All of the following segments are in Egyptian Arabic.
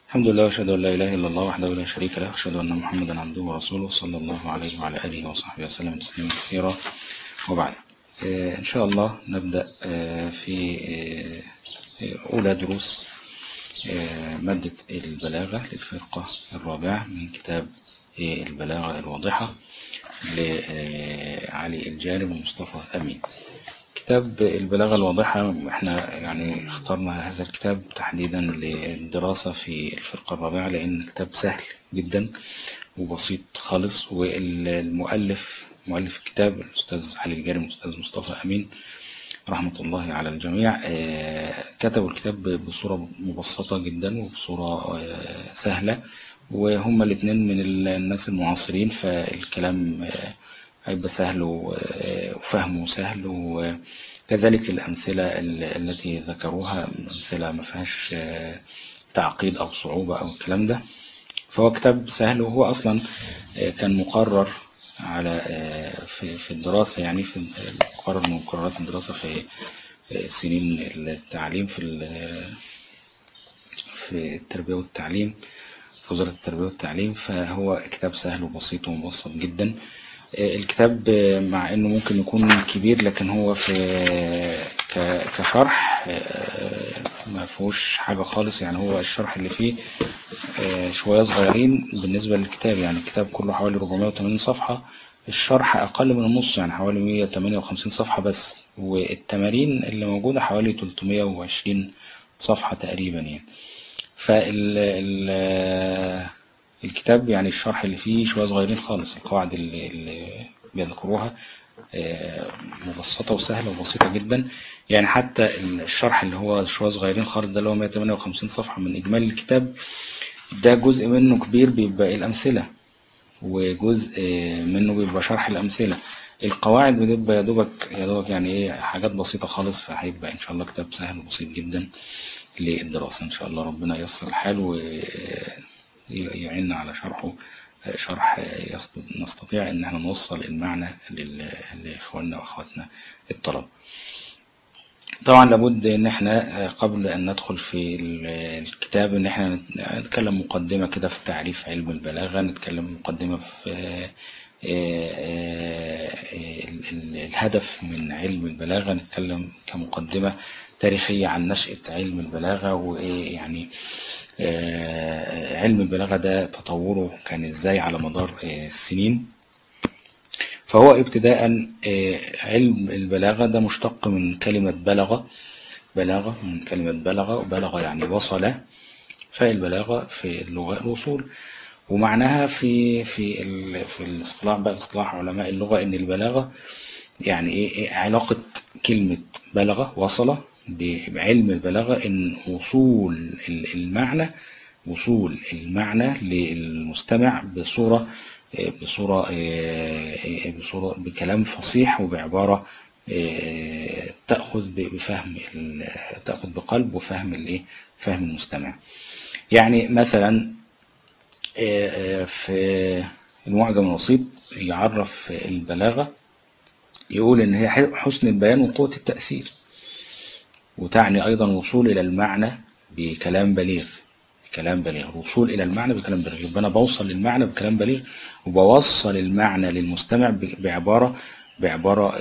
الحمد لله واشهد ان لا اله الا الله وحده لا شريك له واشهد ان محمدا عبده ورسوله صلى الله عليه وعلى اله وصحبه وسلم تسليما كثيرا وبعد ان شاء الله نبدا في اولى دروس ماده البلاغه للفرقه الرابعه من كتاب البلاغه الواضحه لعلي الجانب ومصطفى امين كتاب البلاغة الواضحة احنا يعني اخترنا هذا الكتاب تحديدا للدراسة في الفرقة الرابعة لأن كتاب سهل جدا وبسيط خالص والمؤلف مؤلف الكتاب الأستاذ علي الجارم والأستاذ مصطفى أمين رحمة الله على الجميع كتبوا الكتاب بصورة مبسطة جدا وبصورة سهلة وهم الاثنين من الناس المعاصرين فالكلام هيبقى سهل وفهمه سهل وكذلك الأمثلة التي ذكروها أمثلة ما فيهاش تعقيد أو صعوبة أو الكلام ده فهو كتاب سهل وهو أصلا كان مقرر على في في الدراسة يعني في مقرر من مقررات الدراسة في سنين التعليم في في التربية والتعليم في وزارة التربية والتعليم فهو كتاب سهل وبسيط ومبسط جدا الكتاب مع انه ممكن يكون كبير لكن هو في كشرح ما فيهوش حاجة خالص يعني هو الشرح اللي فيه شوية صغيرين بالنسبة للكتاب يعني الكتاب كله حوالي 480 صفحة الشرح اقل من النص يعني حوالي 158 صفحة بس والتمارين اللي موجودة حوالي 320 صفحة تقريبا يعني فال الكتاب يعني الشرح اللي فيه شوية صغيرين خالص القواعد اللي, اللي بيذكروها مبسطة وسهلة وبسيطة جدا يعني حتى الشرح اللي هو شوية صغيرين خالص ده اللي هو 158 صفحة من إجمالي الكتاب ده جزء منه كبير بيبقى الأمثلة وجزء منه بيبقى شرح الأمثلة القواعد بتبقى يا دوبك يا دوبك يعني ايه حاجات بسيطة خالص فهيبقى إن شاء الله كتاب سهل وبسيط جدا للدراسة إن شاء الله ربنا ييسر الحال و يعيننا على شرحه شرح نستطيع ان احنا نوصل المعنى لاخواننا واخواتنا الطلبة طبعا لابد ان احنا قبل ان ندخل في الكتاب ان احنا نتكلم مقدمة كده في تعريف علم البلاغة نتكلم مقدمة في الهدف من علم البلاغة نتكلم كمقدمة تاريخية عن نشأة علم البلاغة وإيه يعني علم البلاغة ده تطوره كان ازاي على مدار السنين فهو ابتداء علم البلاغة ده مشتق من كلمة بلغة بلاغة من كلمة بلغة وبلغة يعني وصل فالبلاغة في اللغة الوصول ومعناها في في في الاصطلاح بقى اصطلاح علماء اللغة ان البلاغة يعني ايه علاقة كلمة بلغة وصل بعلم البلاغة ان وصول المعنى وصول المعنى للمستمع بصورة بصورة بصورة بكلام فصيح وبعبارة تأخذ بفهم تأخذ بقلب وفهم الايه فهم المستمع يعني مثلا في المعجم الوسيط يعرف البلاغة يقول ان هي حسن البيان وقوة التأثير وتعني أيضا وصول إلى المعنى بكلام بليغ بكلام بليغ الوصول إلى المعنى بكلام بليغ يبقى أنا بوصل للمعنى بكلام بليغ وبوصل المعنى للمستمع بعبارة بعبارة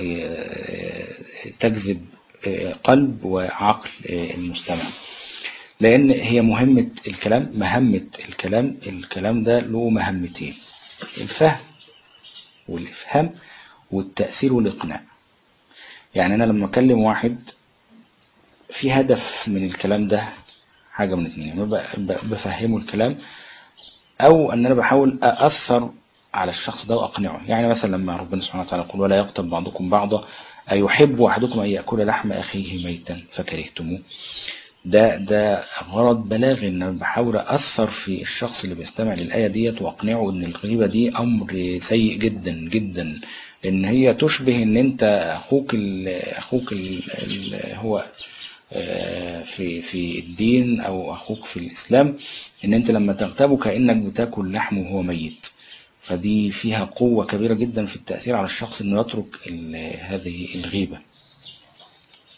تجذب قلب وعقل المستمع لأن هي مهمة الكلام مهمة الكلام الكلام ده له مهمتين الفهم والإفهام والتأثير والإقناع يعني أنا لما أكلم واحد في هدف من الكلام ده حاجة من اتنين يعني بفهمه الكلام او ان انا بحاول اثر على الشخص ده واقنعه يعني مثلا لما ربنا سبحانه وتعالى يقول ولا يغتب بعضكم بعضا ايحب احدكم ان ياكل لحم اخيه ميتا فكرهتموه ده ده غرض بلاغي ان انا بحاول اثر في الشخص اللي بيستمع للايه ديت واقنعه ان الغيبه دي امر سيء جدا جدا ان هي تشبه ان انت اخوك ال اخوك ال هو في في الدين او اخوك في الاسلام ان انت لما تغتابه كانك بتاكل لحمه وهو ميت فدي فيها قوة كبيرة جدا في التأثير على الشخص انه يترك هذه الغيبة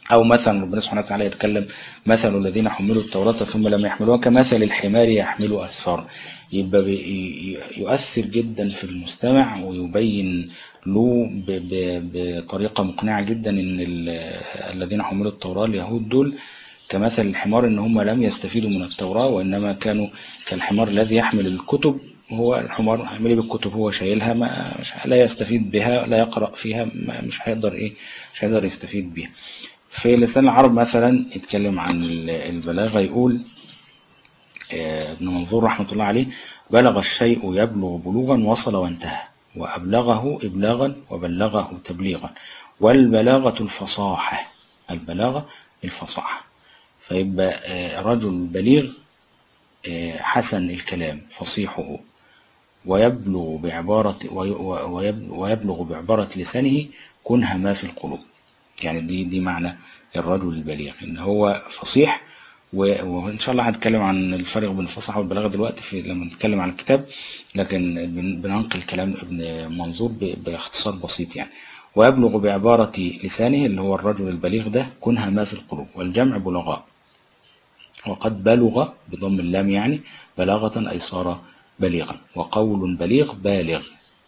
أو مثلا ربنا سبحانه وتعالى يتكلم مثل الذين حملوا التوراة ثم لم يحملوها كمثل الحمار يحمل أسفار يبقى بي- يؤثر جدا في المستمع ويبين له ب- ب- بطريقة مقنعة جدا إن ال- الذين حملوا التوراة اليهود دول كمثل الحمار إن هم لم يستفيدوا من التوراة وإنما كانوا كالحمار الذي يحمل الكتب هو الحمار عامل بالكتب هو شايلها ما مش لا يستفيد بها لا يقرأ فيها ما مش هيقدر إيه مش هيقدر يستفيد بيها في لسان العرب مثلا يتكلم عن ال- البلاغة يقول آه، ابن منظور رحمة الله عليه بلغ الشيء يبلغ بلوغا وصل وانتهى وأبلغه إبلاغا وبلغه تبليغا والبلاغة الفصاحة البلاغة الفصاحة فيبقى آه، رجل بليغ آه، حسن الكلام فصيحه ويبلغ بعبارة وي- ويب- ويبلغ بعبارة لسانه كنه ما في القلوب يعني دي دي معنى الرجل البليغ ان هو فصيح و- وان شاء الله هنتكلم عن الفرق بين الفصاحه والبلاغه دلوقتي في لما نتكلم عن الكتاب لكن بن- بننقل كلام ابن منظور ب- باختصار بسيط يعني ويبلغ بعبارة لسانه اللي هو الرجل البليغ ده كنها ما في القلوب والجمع بلغاء وقد بلغ بضم اللام يعني بلاغة أي صار بليغا وقول بليغ بالغ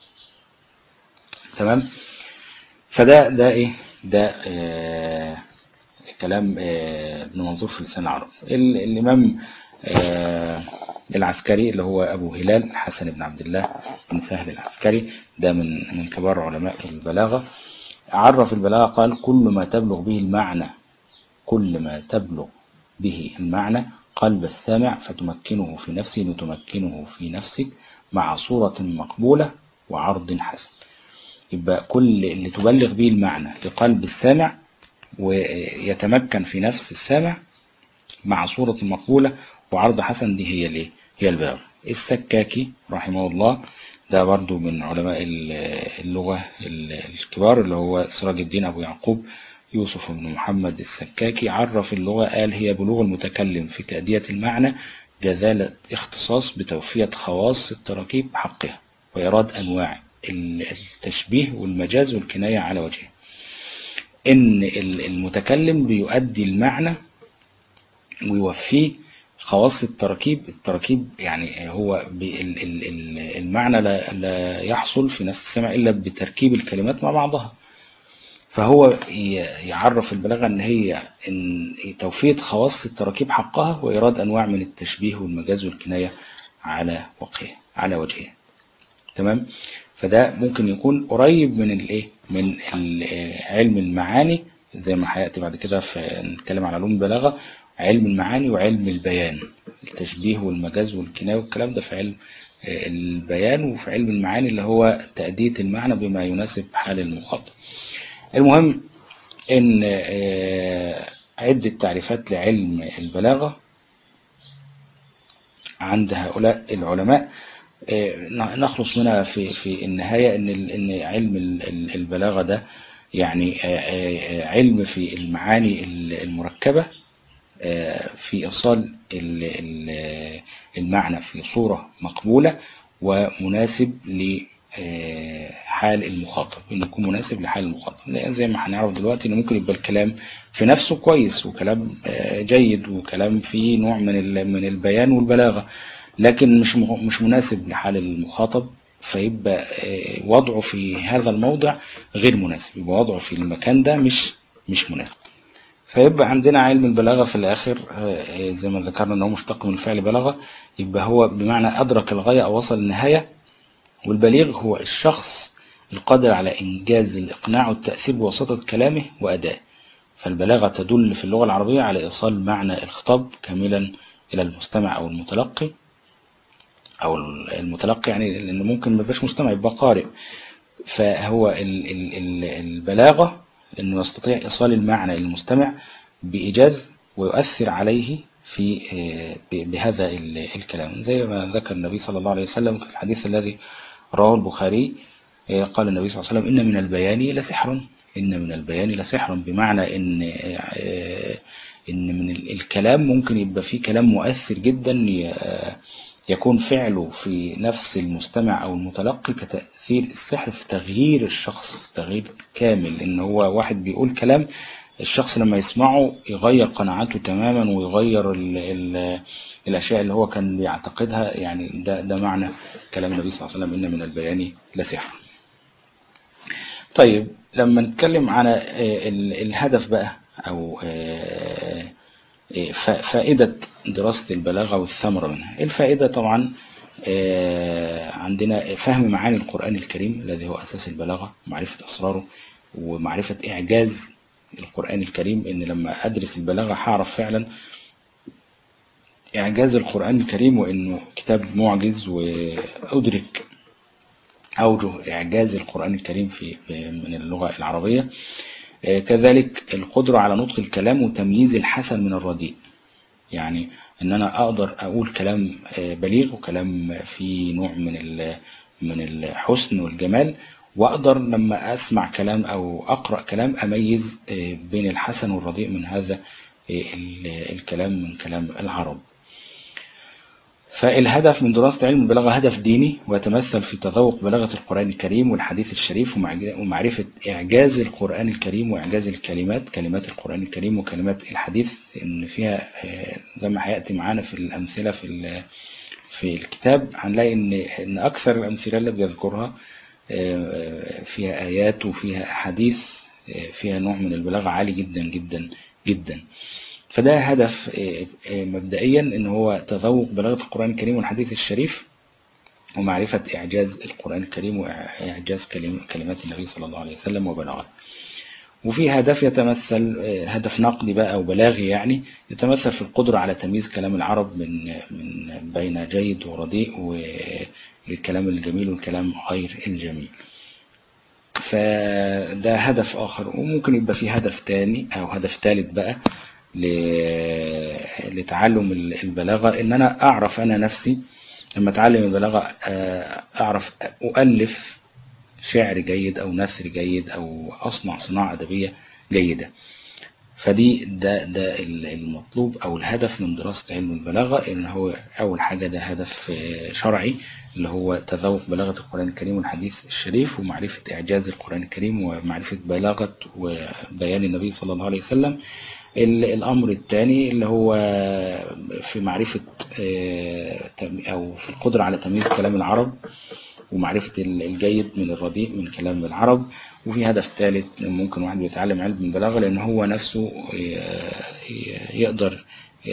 تمام فده ده ايه ده آه كلام آه ابن منظور في لسان العرب ال- الامام آه العسكري اللي هو ابو هلال حسن بن عبد الله بن سهل العسكري ده من من كبار علماء البلاغه عرف البلاغه قال كل ما تبلغ به المعنى كل ما تبلغ به المعنى قلب السامع فتمكنه في نفسه لتمكنه في نفسك مع صورة مقبولة وعرض حسن يبقى كل اللي تبلغ به المعنى لقلب السامع ويتمكن في نفس السامع مع صورة مقبولة وعرض حسن دي هي الايه هي البلاغة السكاكي رحمه الله ده برضو من علماء اللغة الكبار اللي هو سراج الدين أبو يعقوب يوسف بن محمد السكاكي عرف اللغة قال هي بلوغ المتكلم في تأدية المعنى جزالة اختصاص بتوفية خواص التراكيب حقها وإيراد أنواع التشبيه والمجاز والكناية على وجهه إن المتكلم بيؤدي المعنى ويوفيه خواص التراكيب التراكيب يعني هو المعنى لا, لا يحصل في نفس السمع إلا بتركيب الكلمات مع بعضها فهو يعرف البلاغة ان هي إن توفية خواص التراكيب حقها وإيراد أنواع من التشبيه والمجاز والكناية على وقعه على وجهه تمام فده ممكن يكون قريب من الايه من علم المعاني زي ما هياتي بعد كده في نتكلم على علوم البلاغه علم المعاني وعلم البيان التشبيه والمجاز والكناية والكلام ده في علم البيان وفي علم المعاني اللي هو تأدية المعنى بما يناسب حال المخاطب المهم ان عدة تعريفات لعلم البلاغة عند هؤلاء العلماء نخلص منها في في النهاية ان ان علم البلاغة ده يعني علم في المعاني المركبة في إيصال المعنى في صورة مقبولة ومناسب لحال المخاطب إنه يكون مناسب لحال المخاطب لأن زي ما هنعرف دلوقتي إنه ممكن يبقى الكلام في نفسه كويس وكلام جيد وكلام فيه نوع من من البيان والبلاغة لكن مش مش مناسب لحال المخاطب فيبقى وضعه في هذا الموضع غير مناسب يبقى وضعه في المكان ده مش مش مناسب فيبقى عندنا علم البلاغة في الآخر زي ما ذكرنا أنه مشتق من الفعل بلغة يبقى هو بمعنى أدرك الغاية أو وصل النهاية والبليغ هو الشخص القادر على إنجاز الإقناع والتأثير بواسطة كلامه وأدائه فالبلاغة تدل في اللغة العربية على إيصال معنى الخطاب كاملا إلى المستمع أو المتلقي أو المتلقي يعني لأنه ممكن ما يبقاش مستمع يبقى قارئ فهو البلاغة أنه يستطيع إيصال المعنى للمستمع بإيجاز ويؤثر عليه في بهذا الكلام زي ما ذكر النبي صلى الله عليه وسلم في الحديث الذي رواه البخاري قال النبي صلى الله عليه وسلم إن من البيان لسحر إن من البيان لسحر بمعنى إن إن من الكلام ممكن يبقى فيه كلام مؤثر جدا يكون فعله في نفس المستمع أو المتلقي كتأثير السحر في تغيير الشخص تغيير كامل إن هو واحد بيقول كلام الشخص لما يسمعه يغير قناعاته تماما ويغير ال ال الأشياء اللي هو كان بيعتقدها يعني ده, ده معنى كلام النبي صلى الله عليه وسلم إن من البيان لسحر طيب لما نتكلم على الهدف بقى أو فائدة دراسة البلاغة والثمرة منها الفائدة طبعا عندنا فهم معاني القرآن الكريم الذي هو أساس البلاغة معرفة أسراره ومعرفة إعجاز القرآن الكريم إن لما أدرس البلاغة هعرف فعلا إعجاز القرآن الكريم وإنه كتاب معجز وأدرك أوجه إعجاز القرآن الكريم في من اللغة العربية كذلك القدرة على نطق الكلام وتمييز الحسن من الرديء يعني ان انا اقدر اقول كلام بليغ وكلام فيه نوع من من الحسن والجمال واقدر لما اسمع كلام او اقرا كلام اميز بين الحسن والرديء من هذا الكلام من كلام العرب فالهدف من دراسة علم البلاغة هدف ديني ويتمثل في تذوق بلاغة القرآن الكريم والحديث الشريف ومعرفة إعجاز القرآن الكريم وإعجاز الكلمات كلمات القرآن الكريم وكلمات الحديث إن فيها زي ما هيأتي معانا في الأمثلة في في الكتاب هنلاقي إن إن أكثر الأمثلة اللي بيذكرها فيها آيات وفيها أحاديث فيها نوع من البلاغة عالي جدا جدا جدا فده هدف مبدئيا ان هو تذوق بلاغة القرآن الكريم والحديث الشريف ومعرفة إعجاز القرآن الكريم وإعجاز كلمات النبي صلى الله عليه وسلم وبلاغته وفي هدف يتمثل هدف نقدي بقى أو بلاغي يعني يتمثل في القدرة على تمييز كلام العرب من من بين جيد ورديء والكلام الجميل والكلام غير الجميل فده هدف آخر وممكن يبقى في هدف تاني أو هدف ثالث بقى لتعلم البلاغة ان انا اعرف انا نفسي لما اتعلم البلاغة اعرف اؤلف شعر جيد او نثر جيد او اصنع صناعة ادبية جيدة فدي ده ده المطلوب او الهدف من دراسة علم البلاغة ان هو اول حاجة ده هدف شرعي اللي هو تذوق بلاغة القرآن الكريم والحديث الشريف ومعرفة اعجاز القرآن الكريم ومعرفة بلاغة وبيان النبي صلى الله عليه وسلم الأمر الثاني اللي هو في معرفة أو في القدرة على تمييز كلام العرب ومعرفة الجيد من الرديء من كلام العرب وفي هدف ثالث ممكن واحد بيتعلم علم البلاغة لأن هو نفسه يقدر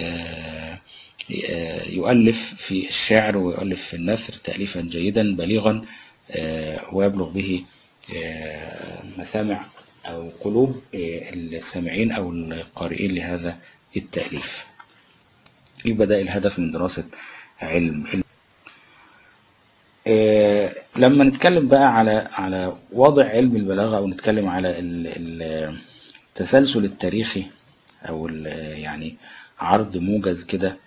يؤلف في الشعر ويؤلف في النثر تأليفا جيدا بليغا ويبلغ به مسامع أو قلوب السامعين أو القارئين لهذا التأليف يبقى ده الهدف من دراسة علم لما نتكلم بقى على على وضع علم البلاغة أو نتكلم على التسلسل التاريخي أو يعني عرض موجز كده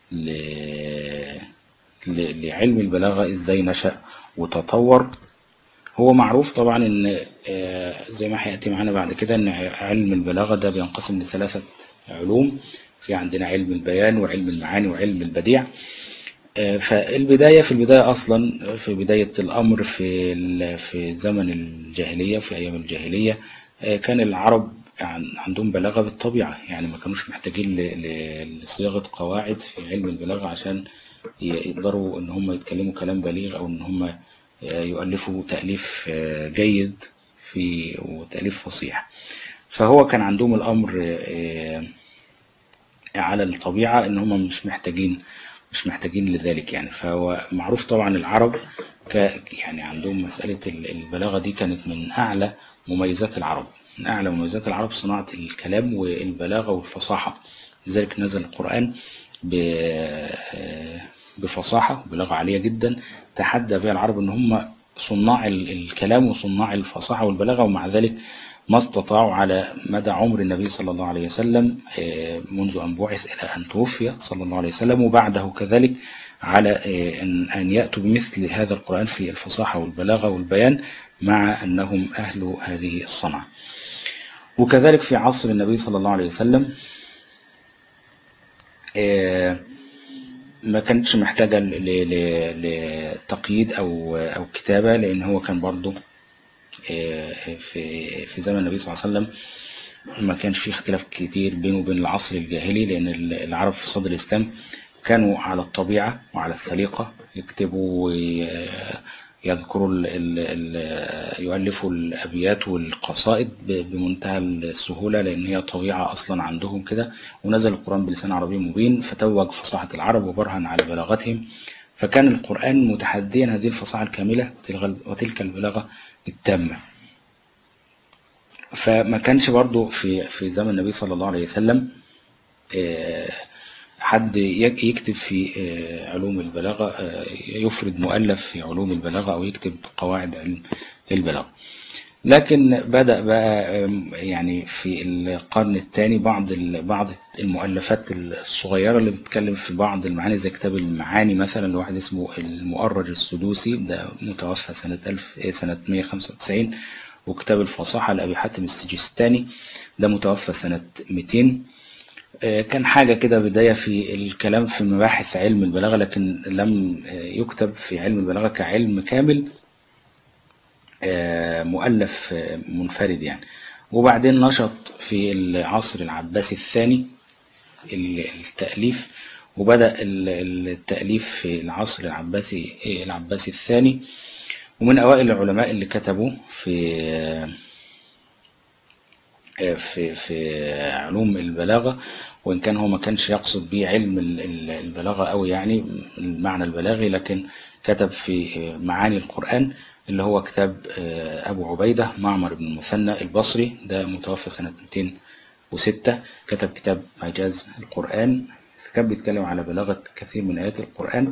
لعلم البلاغة إزاي نشأ وتطور هو معروف طبعا ان زي ما هيأتي معانا بعد كده ان علم البلاغة ده بينقسم لثلاثة علوم في عندنا علم البيان وعلم المعاني وعلم البديع فالبداية في البداية أصلا في بداية الأمر في في زمن الجاهلية في أيام الجاهلية كان العرب عندهم بلاغة بالطبيعة يعني ما كانوش محتاجين لصياغة قواعد في علم البلاغة عشان يقدروا ان هم يتكلموا كلام بليغ او ان هم يؤلفوا تأليف جيد في وتأليف فصيح فهو كان عندهم الأمر على الطبيعة ان هم مش محتاجين مش محتاجين لذلك يعني فهو معروف طبعا العرب ك يعني عندهم مسألة البلاغة دي كانت من أعلى مميزات العرب من أعلى مميزات العرب صناعة الكلام والبلاغة والفصاحة لذلك نزل القرآن بفصاحة وبلاغة عالية جدا تحدى بها العرب ان هم صناع الكلام وصناع الفصاحة والبلاغة ومع ذلك ما استطاعوا على مدى عمر النبي صلى الله عليه وسلم منذ أن بعث إلى أن توفي صلى الله عليه وسلم وبعده كذلك على أن يأتوا بمثل هذا القرآن في الفصاحة والبلاغة والبيان مع أنهم أهل هذه الصنعة وكذلك في عصر النبي صلى الله عليه وسلم ما كانتش محتاجة لتقييد أو أو كتابة لأن هو كان برضه في في زمن النبي صلى الله عليه وسلم ما كانش فيه اختلاف كتير بينه وبين العصر الجاهلي لأن العرب في صدر الإسلام كانوا على الطبيعة وعلى السليقة يكتبوا ويذكروا ال ال ال يؤلفوا الأبيات والقصائد بمنتهى السهولة لأن هي طبيعة أصلا عندهم كده ونزل القرآن بلسان عربي مبين فتوج فصاحة العرب وبرهن على بلاغتهم فكان القرآن متحديا هذه الفصاحة الكاملة وتلك البلاغة التامة فما كانش برضو في في زمن النبي صلى الله عليه وسلم حد يكتب في علوم البلاغة يفرد مؤلف في علوم البلاغة أو يكتب قواعد علم البلاغة لكن بدأ بقى يعني في القرن الثاني بعض بعض المؤلفات الصغيرة اللي بتتكلم في بعض المعاني زي كتاب المعاني مثلا لواحد اسمه المؤرج السدوسي ده متوفى سنة 1000 سنة 195 وكتاب الفصاحة لأبي حاتم السجستاني ده متوفى سنة 200 كان حاجة كده بداية في الكلام في مباحث علم البلاغة لكن لم يكتب في علم البلاغة كعلم كامل مؤلف منفرد يعني وبعدين نشط في العصر العباسي الثاني التأليف وبدأ التأليف في العصر العباسي العباسي الثاني ومن أوائل العلماء اللي كتبوا في في في علوم البلاغة وإن كان هو ما كانش يقصد به علم البلاغة أو يعني المعنى البلاغي لكن كتب في معاني القرآن اللي هو كتاب أبو عبيدة معمر بن المثنى البصري ده متوفى سنة 206 كتب كتاب إعجاز القرآن كان بيتكلم على بلاغة كثير من آيات القرآن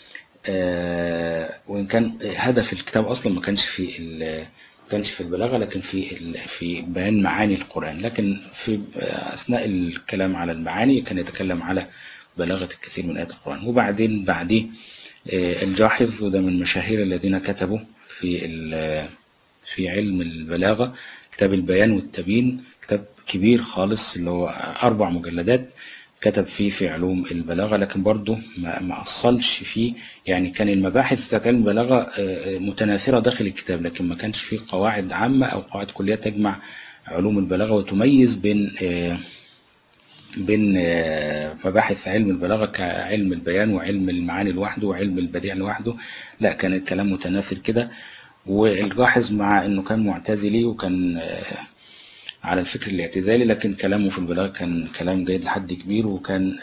وإن كان هدف الكتاب أصلا ما كانش في ما كانش في البلاغة لكن في في بيان معاني القرآن لكن في أثناء الكلام على المعاني كان يتكلم على بلاغة الكثير من آيات القرآن وبعدين بعديه الجاحظ وده من مشاهير الذين كتبوا في في علم البلاغة كتاب البيان والتبيين كتاب كبير خالص اللي هو أربع مجلدات كتب فيه في علوم البلاغة لكن برضه ما, ما أصلش فيه يعني كان المباحث بتاعت علم البلاغة متناثرة داخل الكتاب لكن ما كانش فيه قواعد عامة أو قواعد كلية تجمع علوم البلاغة وتميز بين بين مباحث علم البلاغة كعلم البيان وعلم المعاني لوحده وعلم البديع لوحده لا كان الكلام متناثر كده والجاحظ مع انه كان معتزلي وكان على الفكر الاعتزالي لكن كلامه في البلاغة كان كلام جيد لحد كبير وكان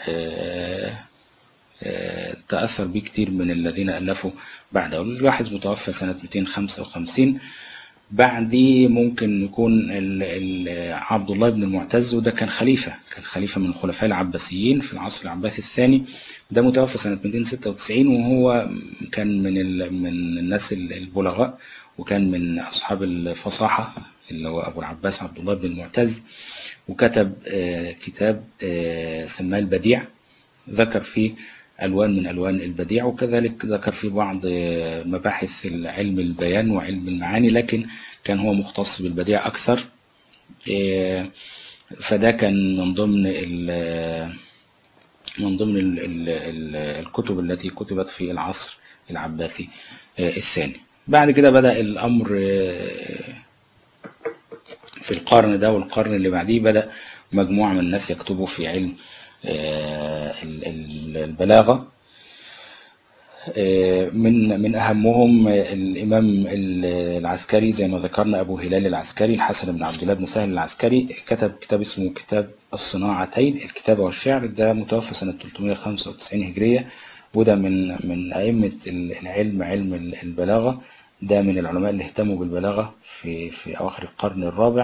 تأثر به كتير من الذين ألفوا بعده الجاحظ متوفى سنة 255 بعديه ممكن يكون ال ال عبد الله بن المعتز وده كان خليفة كان خليفة من الخلفاء العباسيين في العصر العباسي الثاني ده متوفى سنة 296 وهو كان من من الناس البلغاء وكان من أصحاب الفصاحة اللي هو أبو العباس عبد الله بن المعتز وكتب كتاب سماه البديع ذكر فيه ألوان من ألوان البديع وكذلك ذكر في بعض مباحث علم البيان وعلم المعاني لكن كان هو مختص بالبديع أكثر فده كان من ضمن من ضمن ال ال ال الكتب التي كتبت في العصر العباسي الثاني بعد كده بدأ الأمر في القرن ده والقرن اللي بعديه بدأ مجموعة من الناس يكتبوا في علم البلاغة من من أهمهم الإمام العسكري زي ما ذكرنا أبو هلال العسكري الحسن بن عبد الله بن سهل العسكري كتب كتاب اسمه كتاب الصناعتين الكتابة والشعر ده متوفى سنة 395 هجرية وده من من أئمة العلم علم البلاغة ده من العلماء اللي اهتموا بالبلاغة في في أواخر القرن الرابع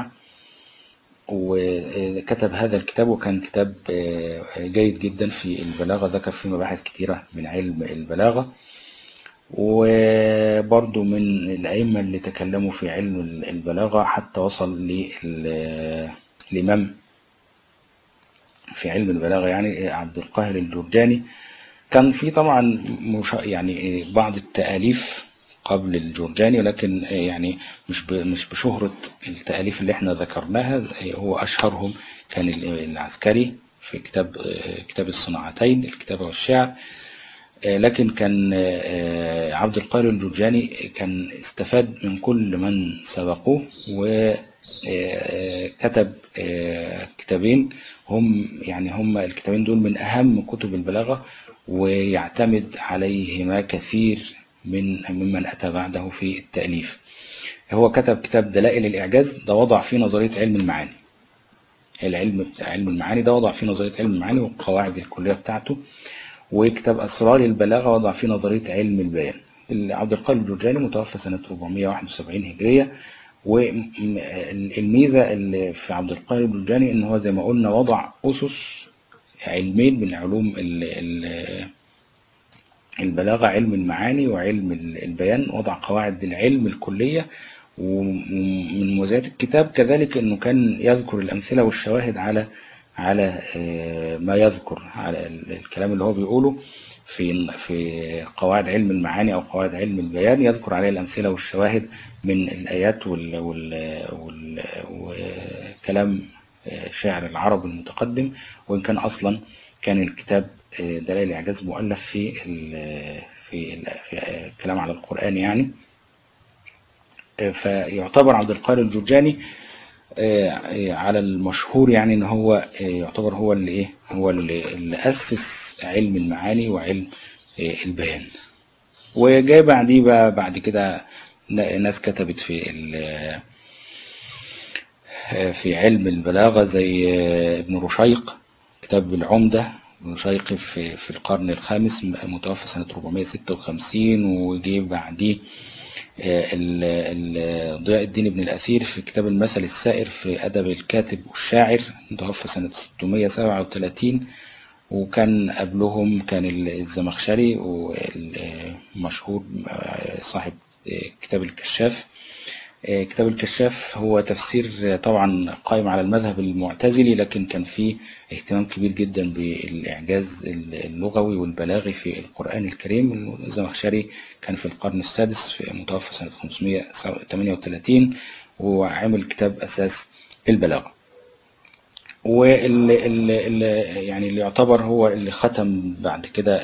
وكتب هذا الكتاب وكان كتاب جيد جدا في البلاغة ذكر فيه مباحث كثيرة من علم البلاغة وبرضو من الأئمة اللي تكلموا في علم البلاغة حتى وصل للإمام في علم البلاغة يعني عبد القاهر الجرجاني كان في طبعا يعني بعض التآليف قبل الجرجاني ولكن يعني مش مش بشهرة التأليف اللي احنا ذكرناها هو أشهرهم كان العسكري في كتاب كتاب الصناعتين الكتابة والشعر لكن كان عبد القاهر الجرجاني كان استفاد من كل من سبقوه كتب كتابين هم يعني هم الكتابين دول من أهم كتب البلاغة ويعتمد عليهما كثير من ممن أتى بعده في التأليف هو كتب كتاب دلائل الإعجاز ده وضع فيه نظرية علم المعاني العلم بتاع علم المعاني ده وضع فيه نظرية علم المعاني والقواعد الكلية بتاعته وكتاب أسرار البلاغة وضع فيه نظرية علم البيان عبد القادر الجرجاني متوفى سنة 471 هجرية والميزة اللي في عبد القادر الجرجاني ان هو زي ما قلنا وضع أسس علمين من علوم البلاغة علم المعاني وعلم البيان وضع قواعد العلم الكلية ومن مميزات الكتاب كذلك انه كان يذكر الامثله والشواهد على على ما يذكر على الكلام اللي هو بيقوله في في قواعد علم المعاني او قواعد علم البيان يذكر عليه الامثله والشواهد من الايات وال وال وكلام شاعر العرب المتقدم وان كان اصلا كان الكتاب دلائل الاعجاز مؤلف في في في الكلام على القران يعني فيعتبر عبد القادر الجرجاني على المشهور يعني ان هو يعتبر هو اللي ايه هو اللي, اللي اسس علم المعاني وعلم البيان وجاي بعديه بقى بعد كده ناس كتبت في في علم البلاغة زي ابن رشيق كتاب العمدة ابن رشيق في في القرن الخامس متوفى سنة 456 وجي بعديه ضياء الدين ابن الأثير في كتاب المثل السائر في أدب الكاتب والشاعر متوفى سنة 637 وكان قبلهم كان الزمخشري ومشهور صاحب كتاب الكشاف كتاب الكشاف هو تفسير طبعا قائم على المذهب المعتزلي لكن كان فيه اهتمام كبير جدا بالإعجاز اللغوي والبلاغي في القرآن الكريم الزمخشري كان في القرن السادس في متوفى سنة 538 وعمل كتاب أساس البلاغة واللي يعني اللي يعتبر هو اللي ختم بعد كده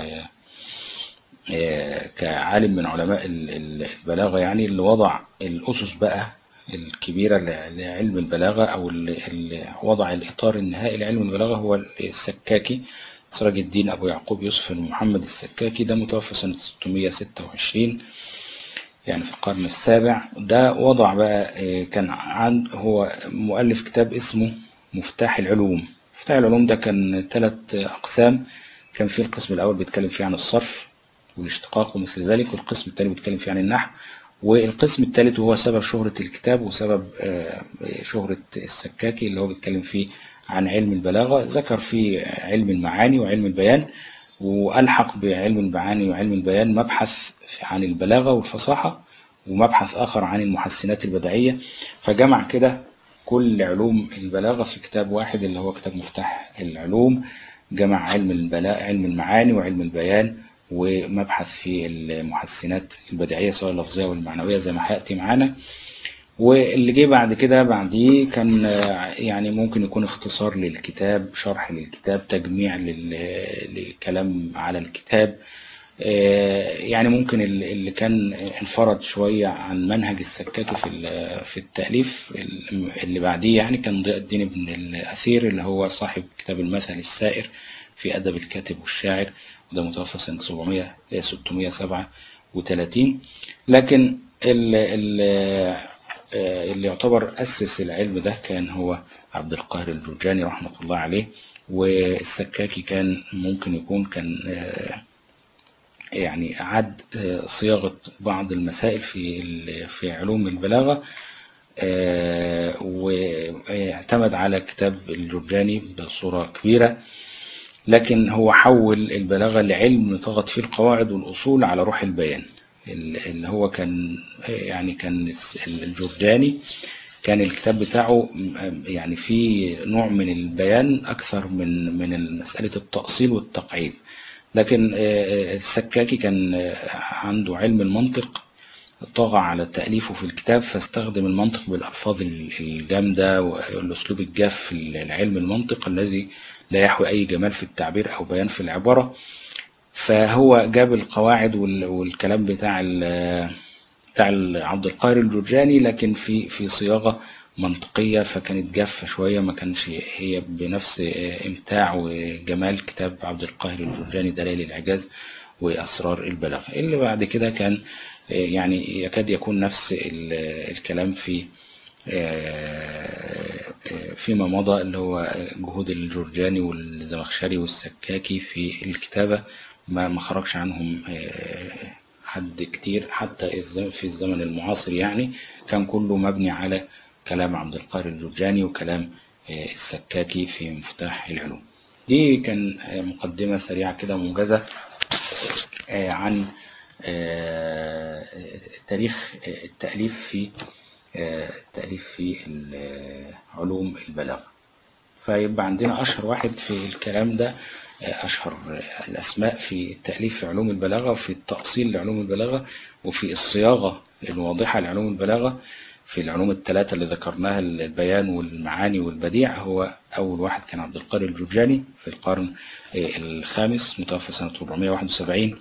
كعالم من علماء البلاغة يعني اللي وضع الأسس بقى الكبيرة لعلم البلاغة أو اللي وضع الإطار النهائي لعلم البلاغة هو السكاكي سراج الدين أبو يعقوب يوسف بن محمد السكاكي ده متوفى سنة 626 يعني في القرن السابع ده وضع بقى كان عند هو مؤلف كتاب اسمه مفتاح العلوم مفتاح العلوم ده كان ثلاث أقسام كان فيه القسم الأول بيتكلم فيه عن الصرف والاشتقاق ومثل ذلك والقسم الثاني بيتكلم فيه عن النحو والقسم الثالث وهو سبب شهرة الكتاب وسبب شهرة السكاكي اللي هو بيتكلم فيه عن علم البلاغة ذكر فيه علم المعاني وعلم البيان وألحق بعلم المعاني وعلم البيان مبحث عن البلاغة والفصاحة ومبحث آخر عن المحسنات البدعية فجمع كده كل علوم البلاغة في كتاب واحد اللي هو كتاب مفتاح العلوم جمع علم البلاغة علم المعاني وعلم البيان ومبحث في المحسنات البديعية سواء اللفظية والمعنوية زي ما هيأتي معانا واللي جه بعد كده بعديه كان يعني ممكن يكون اختصار للكتاب شرح للكتاب تجميع للكلام على الكتاب يعني ممكن اللي كان انفرد شوية عن منهج السكاكي في في التأليف اللي بعديه يعني كان ضياء الدين بن الأثير اللي هو صاحب كتاب المثل السائر في أدب الكاتب والشاعر وده متوفى سنة 700 637 لكن اللي, اللي يعتبر أسس العلم ده كان هو عبد القاهر الجرجاني رحمة الله عليه والسكاكي كان ممكن يكون كان يعني عد صياغة بعض المسائل في في علوم البلاغة واعتمد على كتاب الجرجاني بصورة كبيرة لكن هو حول البلاغة لعلم طغت فيه القواعد والأصول على روح البيان اللي هو كان يعني كان الجرجاني كان الكتاب بتاعه يعني فيه نوع من البيان أكثر من من مسألة التأصيل والتقعيد لكن السكاكي كان عنده علم المنطق طغى على تأليفه في الكتاب فاستخدم المنطق بالألفاظ الجامدة والأسلوب الجاف في العلم المنطق الذي لا يحوي أي جمال في التعبير أو بيان في العبارة فهو جاب القواعد والكلام بتاع بتاع عبد القاهر الجرجاني لكن في في صياغة منطقية فكانت جافة شوية ما كانش هي بنفس إمتاع وجمال كتاب عبد القاهر الجرجاني دلائل الإعجاز وأسرار البلاغة اللي بعد كده كان يعني يكاد يكون نفس الكلام في فيما مضى اللي هو جهود الجرجاني والزمخشري والسكاكي في الكتابة ما ما خرجش عنهم حد كتير حتى في الزمن المعاصر يعني كان كله مبني على كلام عبد القاهر الجرجاني وكلام السكاكي في مفتاح العلوم دي كان مقدمة سريعة كده موجزة عن تاريخ التأليف في التأليف في علوم البلاغة فيبقى عندنا أشهر واحد في الكلام ده أشهر الأسماء في التأليف في علوم البلاغة وفي التأصيل لعلوم البلاغة وفي الصياغة الواضحة لعلوم البلاغة في العلوم الثلاثة اللي ذكرناها البيان والمعاني والبديع هو أول واحد كان عبد القادر الجرجاني في القرن الخامس متوفى سنة 471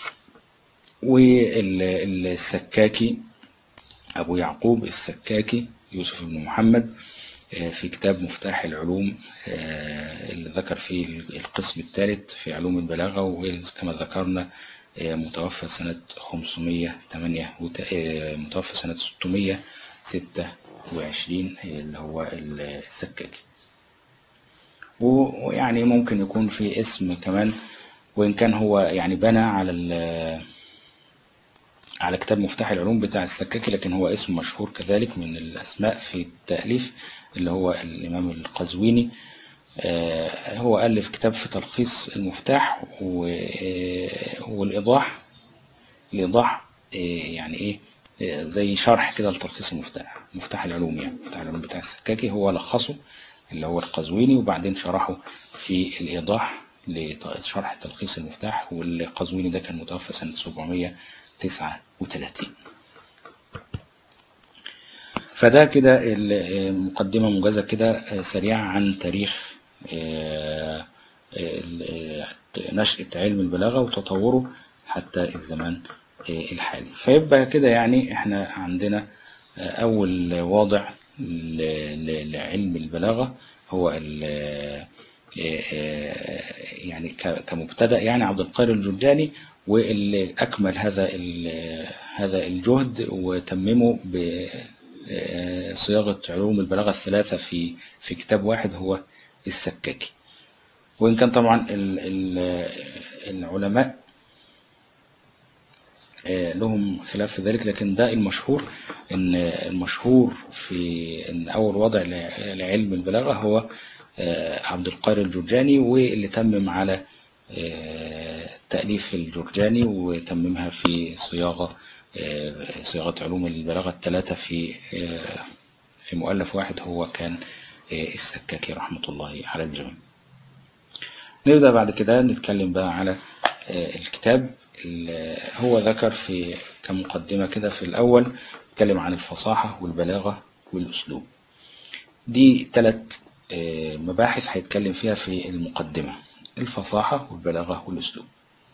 والسكاكي أبو يعقوب السكاكي يوسف بن محمد في كتاب مفتاح العلوم اللي ذكر فيه القسم الثالث في علوم البلاغة وكما ذكرنا متوفى سنة 508 متوفى سنة 626 اللي هو السكاكي ويعني ممكن يكون في اسم كمان وإن كان هو يعني بنى على على كتاب مفتاح العلوم بتاع السكاكي لكن هو اسم مشهور كذلك من الأسماء في التأليف اللي هو الإمام القزويني هو ألف كتاب في تلخيص المفتاح والإيضاح الإيضاح يعني إيه زي شرح كده لتلخيص المفتاح مفتاح العلوم يعني مفتاح العلوم بتاع السكاكي هو لخصه اللي هو القزويني وبعدين شرحه في الإيضاح لشرح تلخيص المفتاح والقزويني ده كان متوفى سنة 739 فده كده المقدمة موجزة كده سريعة عن تاريخ نشأة علم البلاغة وتطوره حتى الزمان الحالي فيبقى كده يعني احنا عندنا أول واضع لعلم البلاغة هو يعني كمبتدأ يعني عبد القادر الجرجاني واللي أكمل هذا هذا الجهد وتممه بصياغة علوم البلاغة الثلاثة في في كتاب واحد هو السكاكي وإن كان طبعا العلماء لهم خلاف في ذلك لكن ده المشهور ان المشهور في ان اول وضع لعلم البلاغة هو عبد القادر الجرجاني واللي تمم على تأليف الجرجاني وتممها في صياغة صياغة علوم البلاغة الثلاثة في في مؤلف واحد هو كان السكاكي رحمة الله على الجميع نبدأ بعد كده نتكلم بقى على الكتاب هو ذكر في كمقدمة كده في الأول اتكلم عن الفصاحة والبلاغة والأسلوب دي ثلاث مباحث هيتكلم فيها في المقدمة الفصاحة والبلاغة والأسلوب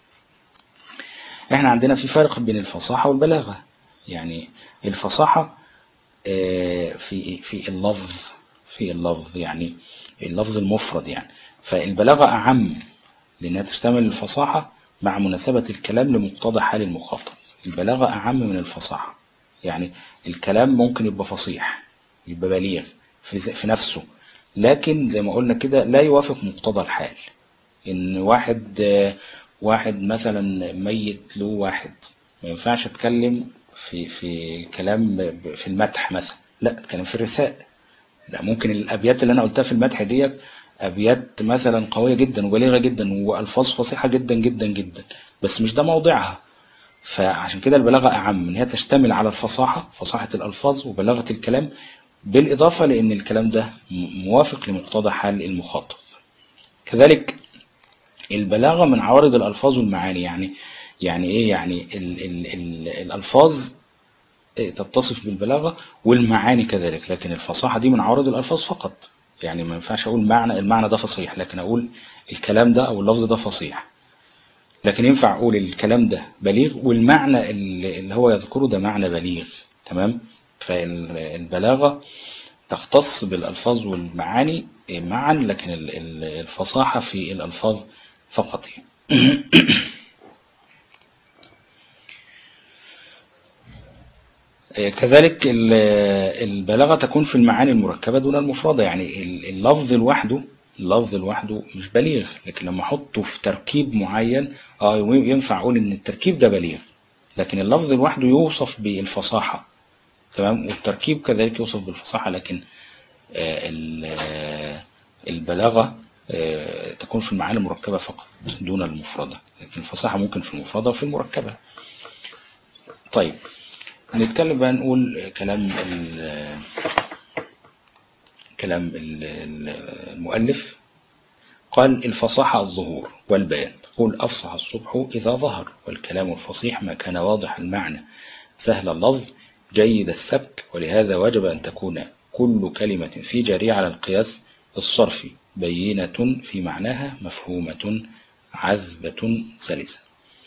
احنا عندنا في فرق بين الفصاحة والبلاغة يعني الفصاحة في في اللفظ في اللفظ يعني اللفظ المفرد يعني فالبلاغة أعم لأنها تشتمل الفصاحة مع مناسبة الكلام لمقتضى حال المخاطب البلاغة أعم من الفصاحة يعني الكلام ممكن يبقى فصيح يبقى بليغ في, في نفسه لكن زي ما قلنا كده لا يوافق مقتضى الحال ان واحد واحد مثلا ميت له واحد ما ينفعش اتكلم في في كلام في المدح مثلا لا اتكلم في الرثاء لا ممكن الابيات اللي انا قلتها في المدح ديت ابيات مثلا قويه جدا وبليغه جدا والفاظ فصيحه جدا جدا جدا بس مش ده موضعها فعشان كده البلاغه اعم ان هي تشتمل على الفصاحه فصاحه الالفاظ وبلاغه الكلام بالاضافه لان الكلام ده موافق لمقتضى حال المخاطب كذلك البلاغه من عوارض الالفاظ والمعاني يعني يعني ايه يعني ال ال ال الالفاظ تتصف بالبلاغه والمعاني كذلك لكن الفصاحه دي من عوارض الالفاظ فقط يعني ما ينفعش اقول معنى المعنى ده فصيح لكن اقول الكلام ده او اللفظ ده فصيح لكن ينفع اقول الكلام ده بليغ والمعنى اللي هو يذكره ده معنى بليغ تمام فالبلاغة تختص بالألفاظ والمعاني معا لكن ال- ال- الفصاحة في الألفاظ فقط يعني. كذلك ال- البلاغة تكون في المعاني المركبة دون المفردة يعني ال- اللفظ لوحده اللفظ لوحده مش بليغ لكن لما احطه في تركيب معين اه ينفع اقول ان التركيب ده بليغ لكن اللفظ لوحده يوصف بالفصاحة تمام والتركيب كذلك يوصف بالفصاحة لكن آه، ال- آه، البلاغة آه، تكون في المعاني المركبة فقط دون المفردة لكن الفصاحة ممكن في المفردة وفي المركبة طيب هنتكلم بقى نقول كلام ال- كلام ال- ال- المؤلف قال الفصاحة الظهور والبيان قل أفصح الصبح إذا ظهر والكلام الفصيح ما كان واضح المعنى سهل اللفظ جيد السبك ولهذا وجب أن تكون كل كلمة في جارية على القياس الصرفي بينة في معناها مفهومة عذبة سلسة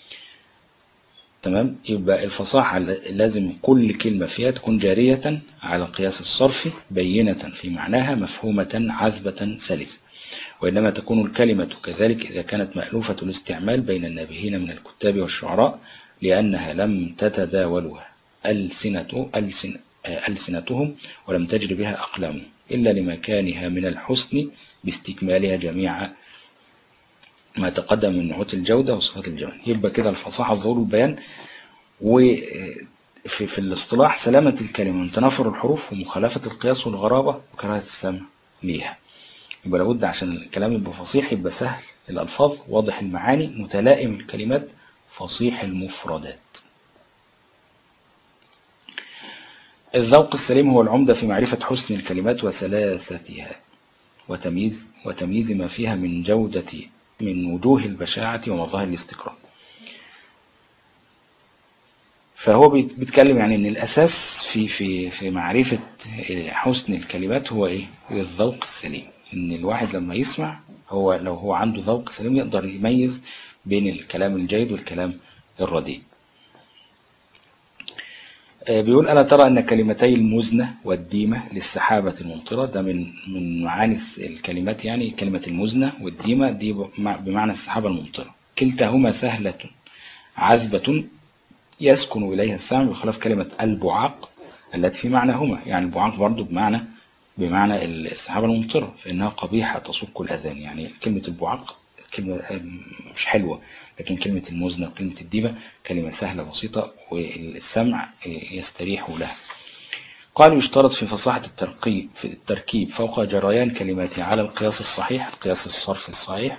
تمام يبقى الفصاحة لازم كل كلمة فيها تكون جارية على القياس الصرفي بينة في معناها مفهومة عذبة سلسة وإنما تكون الكلمة كذلك إذا كانت مألوفة الاستعمال بين النابهين من الكتاب والشعراء لأنها لم تتداولها ألسنة ألسن ألسنتهم ولم تجري بها أقلامهم إلا لمكانها من الحسن باستكمالها جميع ما تقدم من نعوت الجودة وصفات الجمال يبقى كده الفصاحة ظهور البيان وفي في الاصطلاح سلامة الكلمة من تنافر الحروف ومخالفة القياس والغرابة وكراهة السمع ليها يبقى لابد عشان الكلام يبقى فصيح يبقى سهل الألفاظ واضح المعاني متلائم الكلمات فصيح المفردات الذوق السليم هو العمدة في معرفة حسن الكلمات وسلاستها وتمييز وتمييز ما فيها من جودة من وجوه البشاعة ومظاهر الاستقرار فهو بيتكلم يعني ان الاساس في في في معرفة حسن الكلمات هو ايه هو الذوق السليم ان الواحد لما يسمع هو لو هو عنده ذوق سليم يقدر يميز بين الكلام الجيد والكلام الرديء بيقول ألا ترى أن كلمتي المزنة والديمة للسحابة الممطرة ده من من معاني الكلمات يعني كلمة المزنة والديمة دي بمعنى السحابة الممطرة كلتاهما سهلة عذبة يسكن إليها السمع بخلاف كلمة البعاق التي في معناهما يعني البعاق برضو بمعنى بمعنى السحابة الممطرة فإنها قبيحة تصك الأذان يعني كلمة البعاق كلمة مش حلوة لكن كلمة المزنة وكلمة الديبة كلمة سهلة بسيطة والسمع يستريح لها قالوا يشترط في فصاحة الترقيب في التركيب فوق جريان كلماته على القياس الصحيح قياس الصرف الصحيح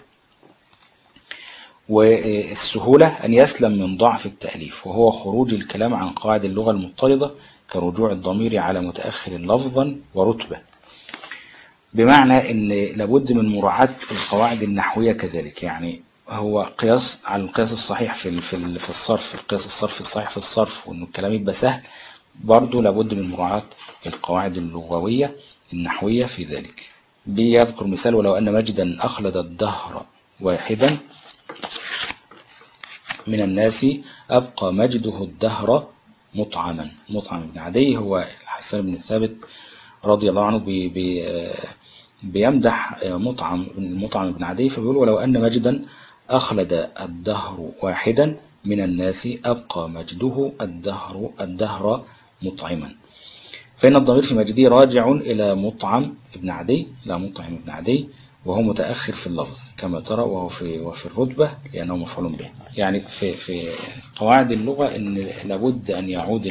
والسهولة أن يسلم من ضعف التأليف وهو خروج الكلام عن قواعد اللغة المضطردة كرجوع الضمير على متأخر لفظا ورتبة بمعنى ان لابد من مراعاة القواعد النحوية كذلك يعني هو قياس على القياس الصحيح في في في الصرف القياس الصرفي الصحيح في الصرف وانه الكلام يبقى سهل برضه لابد من مراعاة القواعد اللغوية النحوية في ذلك بيذكر مثال ولو أن مجدا أخلد الدهر واحدا من الناس أبقى مجده الدهر مطعما مطعم بن عدي هو الحسن بن ثابت رضي الله عنه بي بي بيمدح مطعم مطعم بن عدي فبيقول ولو أن مجدا أخلد الدهر واحدا من الناس أبقى مجده الدهر الدهر مطعما فإن الضمير في مجده راجع إلى مطعم ابن عدي إلى مطعم ابن عدي وهو متأخر في اللفظ كما ترى وهو في وفي الرتبة لأنه مفعول به يعني في في قواعد اللغة إن لابد أن يعود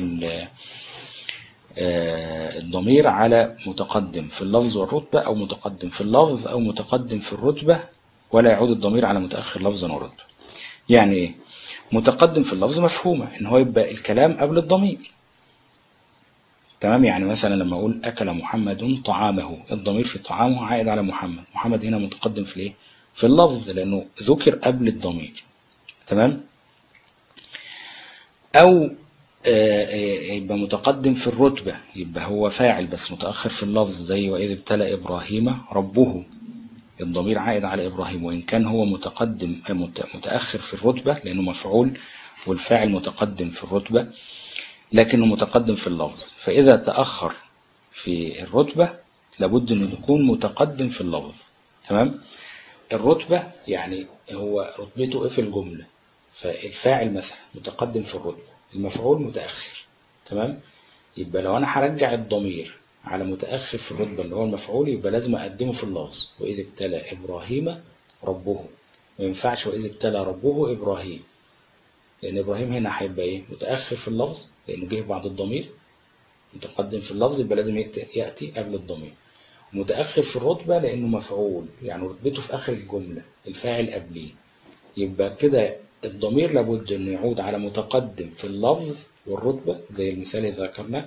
الضمير على متقدم في اللفظ والرتبة أو متقدم في اللفظ أو متقدم في الرتبة ولا يعود الضمير على متأخر لفظا ورتبة يعني ايه متقدم في اللفظ مفهومة ان هو يبقى الكلام قبل الضمير تمام يعني مثلا لما اقول اكل محمد طعامه الضمير في طعامه عائد على محمد محمد هنا متقدم في الايه في اللفظ لانه ذكر قبل الضمير تمام او يبقى متقدم في الرتبة يبقى هو فاعل بس متأخر في اللفظ زي وإذ ابتلى إبراهيم ربه الضمير عائد على إبراهيم وإن كان هو متقدم متأخر في الرتبة لأنه مفعول والفاعل متقدم في الرتبة لكنه متقدم في اللفظ فإذا تأخر في الرتبة لابد انه يكون متقدم في اللفظ تمام الرتبة يعني هو رتبته ايه في الجملة فالفاعل مثلا متقدم في الرتبة المفعول متأخر تمام يبقى لو انا هرجع الضمير على متأخر في الرتبة اللي هو المفعول يبقى لازم اقدمه في اللفظ واذ ابتلى ابراهيم ربه ما ينفعش واذ ابتلى ربه ابراهيم لان ابراهيم هنا هيبقى ايه متأخر في اللفظ لانه جه بعد الضمير متقدم في اللفظ يبقى لازم يأتي قبل الضمير متأخر في الرتبة لأنه مفعول يعني رتبته في آخر الجملة الفاعل قبليه يبقى كده الضمير لابد أنه يعود على متقدم في اللفظ والرتبة زي المثال اللي ذكرناه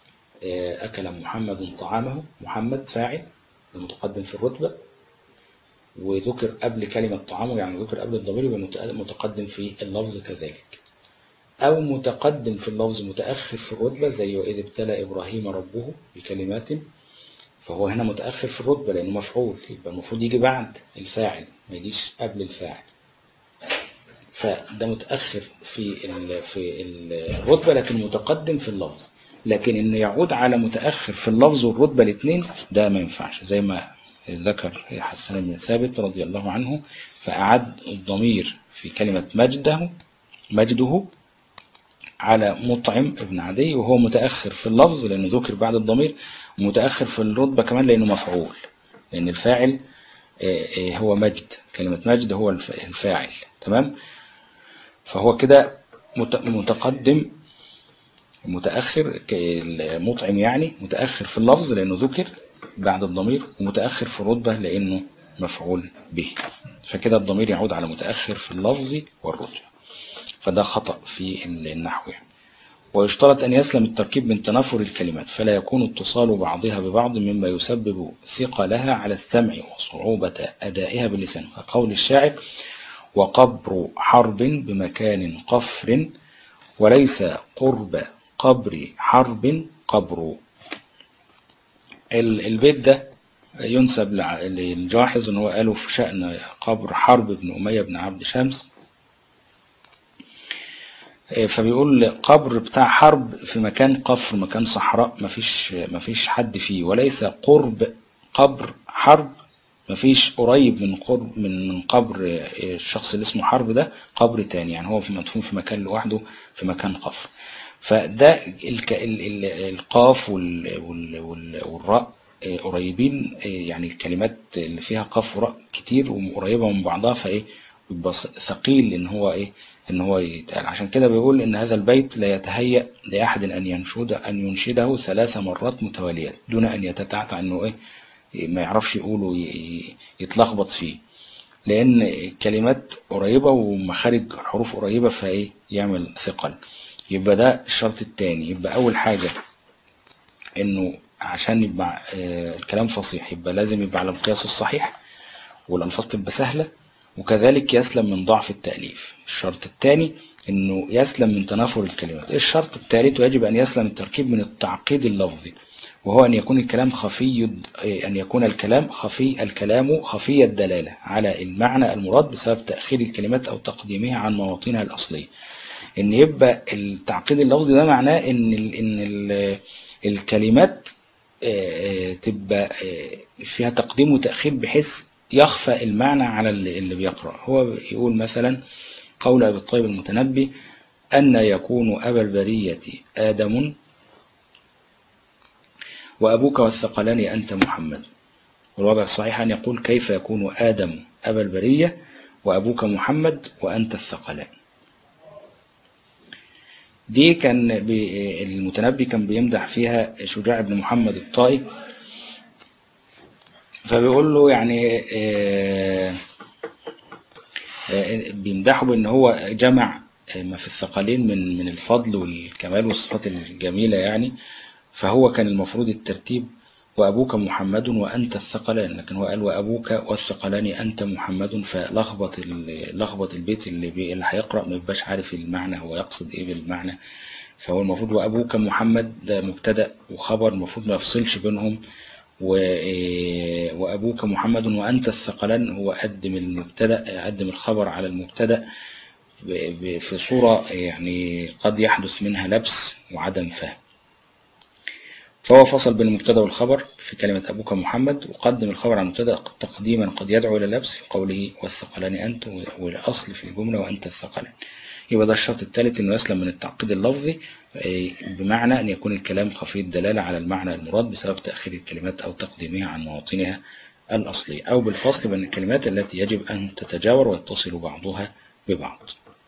أكل محمد طعامه محمد فاعل متقدم في الرتبة وذكر قبل كلمة طعامه يعني ذكر قبل الضمير يبقى متقدم في اللفظ كذلك أو متقدم في اللفظ متأخر في الرتبة زي وإذ ابتلى إبراهيم ربه بكلمات فهو هنا متأخر في الرتبة لأنه مفعول يبقى المفروض يجي بعد الفاعل ما يجيش قبل الفاعل فده متأخر في في الرتبة لكن متقدم في اللفظ لكن إنه يعود على متأخر في اللفظ والرتبة الاثنين ده ما ينفعش زي ما ذكر حسان بن ثابت رضي الله عنه فأعد الضمير في كلمة مجده مجده على مطعم ابن عدي وهو متأخر في اللفظ لأنه ذكر بعد الضمير ومتأخر في الرتبة كمان لأنه مفعول لأن الفاعل هو مجد كلمة مجد هو الفاعل تمام فهو كده متقدم متأخر المطعم يعني متأخر في اللفظ لأنه ذكر بعد الضمير ومتأخر في الرتبة لأنه مفعول به فكده الضمير يعود على متأخر في اللفظ والرتبة فده خطأ في النحو يعني. ويشترط أن يسلم التركيب من تنافر الكلمات فلا يكون اتصال بعضها ببعض مما يسبب ثقلها على السمع وصعوبة أدائها باللسان كقول الشاعر وقبر حرب بمكان قفر وليس قرب قبر حرب قبر البيت ده ينسب للجاحظ ان هو قاله في شأن قبر حرب بن أمية بن عبد شمس فبيقول قبر بتاع حرب في مكان قفر مكان صحراء مفيش مفيش حد فيه وليس قرب قبر حرب مفيش قريب من قرب من قبر الشخص اللي اسمه حرب ده قبر تاني يعني هو في مدفون في مكان لوحده في مكان قفر فده الك... ال... ال... القاف وال... وال... وال... والراء قريبين يعني الكلمات اللي فيها قاف وراء كتير وقريبة من بعضها فايه يبقى ثقيل ان هو ايه ان هو يتقال عشان كده بيقول ان هذا البيت لا يتهيأ لأحد ان ينشد ان ينشده ثلاث مرات متواليات دون ان يتتعتع انه ايه ما يعرفش يقوله يتلخبط فيه لان الكلمات قريبة ومخارج الحروف قريبة فايه يعمل ثقل يبقى ده الشرط الثاني يبقى اول حاجة انه عشان يبقى الكلام فصيح يبقى لازم يبقى على القياس الصحيح والالفاظ تبقى سهلة وكذلك يسلم من ضعف التأليف الشرط الثاني انه يسلم من تنافر الكلمات الشرط الثالث ويجب ان يسلم التركيب من التعقيد اللفظي وهو ان يكون الكلام خفي ان يكون الكلام خفي الكلام خفي الدلالة على المعنى المراد بسبب تأخير الكلمات او تقديمها عن مواطنها الاصلية ان يبقى التعقيد اللفظي ده معناه ان ال ان ال الكلمات تبقى فيها تقديم وتأخير بحيث يخفى المعنى على اللي بيقرأ هو يقول مثلا قول أبي الطيب المتنبي أن يكون أبا البرية آدم وأبوك والثقلان أنت محمد والوضع الصحيح أن يقول كيف يكون آدم أبا البرية وأبوك محمد وأنت الثقلان دي كان المتنبي كان بيمدح فيها شجاع بن محمد الطائي فبيقول له يعني بيمدحه بان هو جمع ما في الثقلين من من الفضل والكمال والصفات الجميلة يعني فهو كان المفروض الترتيب وأبوك محمد وأنت الثقلان لكن هو قال وأبوك والثقلان أنت محمد فلخبط لخبط البيت اللي بي اللي هيقرأ ما يبقاش عارف المعنى هو يقصد إيه بالمعنى فهو المفروض وأبوك محمد ده مبتدأ وخبر المفروض ما يفصلش بينهم وأبوك محمد وأنت الثقلان هو قدم المبتدأ قدم الخبر على المبتدأ في صورة يعني قد يحدث منها لبس وعدم فهم فهو فصل بين المبتدا والخبر في كلمة أبوك محمد وقدم الخبر على المبتدا تقديما قد يدعو إلى اللبس في قوله والثقلان أنت والأصل في الجملة وأنت الثقلان يبقى ده الشرط الثالث أنه يسلم من التعقيد اللفظي بمعنى أن يكون الكلام خفي الدلالة على المعنى المراد بسبب تأخير الكلمات أو تقديمها عن مواطنها الأصلية أو بالفصل بين الكلمات التي يجب أن تتجاور ويتصل بعضها ببعض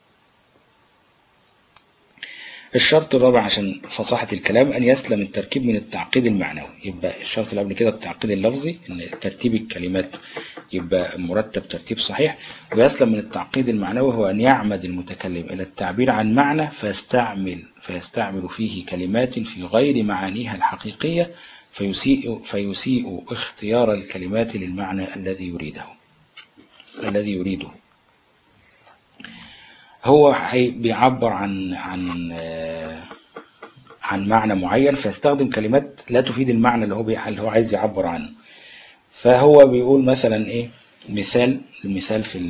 الشرط الرابع عشان فصاحة الكلام أن يسلم التركيب من التعقيد المعنوي يبقى الشرط اللي قبل كده التعقيد اللفظي أن ترتيب الكلمات يبقى مرتب ترتيب صحيح ويسلم من التعقيد المعنوي هو أن يعمد المتكلم إلى التعبير عن معنى فيستعمل فيستعمل فيه كلمات في غير معانيها الحقيقية فيسيء, فيسيء اختيار الكلمات للمعنى الذي يريده الذي يريده هو بيعبر عن عن عن معنى معين فيستخدم كلمات لا تفيد المعنى اللي هو اللي هو عايز يعبر عنه فهو بيقول مثلا ايه مثال المثال في